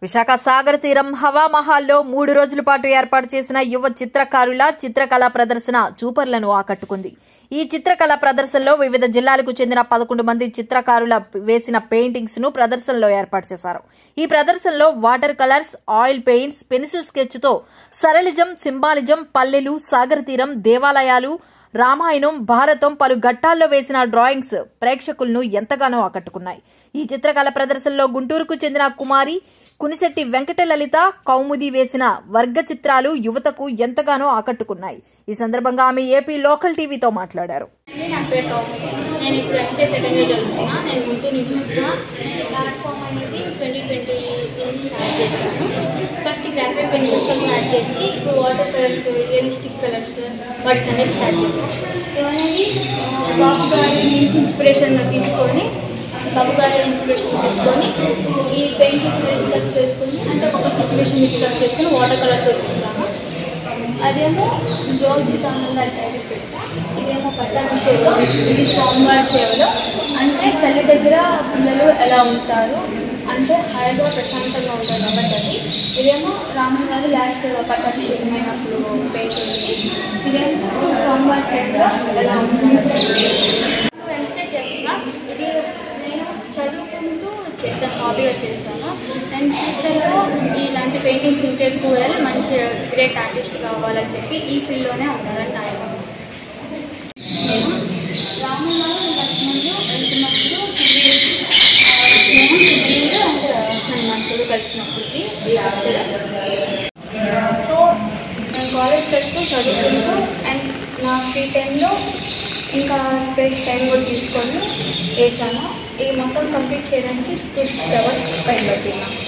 విశాఖ సాగర్ తీరం హవామహల్లో మూడు రోజుల పాటు ఏర్పాటు చేసిన యువ చిత్రకారుల చిత్రకళా ప్రదర్శన చూపర్లను ఆకట్టుకుంది ఈ చిత్రకళా ప్రదర్శనలో వివిధ జిల్లాలకు చెందిన పదకొండు మంది చిత్రకారుల వేసిన పెయింటింగ్స్ ను ప్రదర్శనలో ఏర్పాటు చేశారు ఈ ప్రదర్శనలో water colours oil paints pencil sketch తో సరళిజం సింబాలిజం పల్లెలు సాగర్ తీరం దేవాలయాలు రామాయణం భారతం పలు ఘట్టాల్లో వేసిన డ్రాయింగ్స్ ప్రేక్షకులను ఎంతగానో ఆకట్టుకున్నాయి ఈ చిత్రకళ ప్రదర్శనలో గుంటూరుకు చెందిన కుమారి కునిశెట్టి వెంకట లలిత కౌముది వేసిన వర్గ చిత్రాలు యువతకు ఎంతగానో ఆకట్టుకున్నాయి ఈ సందర్భంగా ఆమె ఏపీ లోకల్ టీవీతో మాట్లాడారు అండి నా పేరు కౌముది నేను ఇప్పుడు ఎంసీఏ సెకండ్ ఇయర్ చదువుతున్నా నేను గుంటూరు నుంచి వచ్చిన నేను ప్లాట్ఫామ్ అనేది ట్వంటీ ట్వంటీ నుంచి స్టార్ట్ చేశాను ఫస్ట్ గ్రాఫైట్ పెన్సిల్స్తో స్టార్ట్ చేసి ఇప్పుడు వాటర్ కలర్స్ రియలిస్టిక్ కలర్స్ వాటికి అనేది స్టార్ట్ చేశాను ఇవనేది బాబు గారి నుంచి ఇన్స్పిరేషన్ తీసుకొని బాబు గారి ఇన్స్పిరేషన్ తీసుకొని ఈ పెయింటింగ్స్ పికప్ చేసుకొని అంటే ఒక సిచ్యువేషన్ పికప్ చేసుకొని వాటర్ కలర్తో చేశాను అదేమో జోర్జితంగా డైరెక్ట్ పెట్టా ఇదేమో పట్టాభి సేవ ఇది సోమవార సేవలో అంటే తల్లి దగ్గర పిల్లలు ఎలా ఉంటారు అంటే హాయిగా ప్రశాంతంగా ఉంటారు కాబట్టి అది ఇదేమో రాముడు గారు లాస్ట్ పట్టాభిషేకమైనప్పుడు పెయింటింగ్ ఇదేమో సోమవార సేవలో ఎలా ఉంటారు ఎంసీఏ చేస్తున్నా ఇది నేను చదువుకుంటూ చేశాను హాబీగా చేశాను అండ్ ఫ్యూచర్లో ఇలాంటి పెయింటింగ్స్ ఇంకా ఎక్కువ వేయాలి మంచి గ్రేట్ ఆర్టిస్ట్ కావాలని చెప్పి ఈ ఫీల్డ్లోనే ఉండాలని నా యొక్క నేను రాముడు లక్ష్మణుడు వెళ్తున్నప్పుడు నేను సుగ్రీవుడు అండ్ హనుమంతుడు కలిసినప్పటికి ఈ పిక్చర్ సో నేను కాలేజ్ పెడుతూ చదువుకుంటూ అండ్ నా ఫ్రీ టైంలో ఇంకా స్పేస్ టైం కూడా తీసుకొని వేసాను ఇది మొత్తం కంప్లీట్ చేయడానికి టూ సిక్స్ అవర్స్ పైన పట్టినా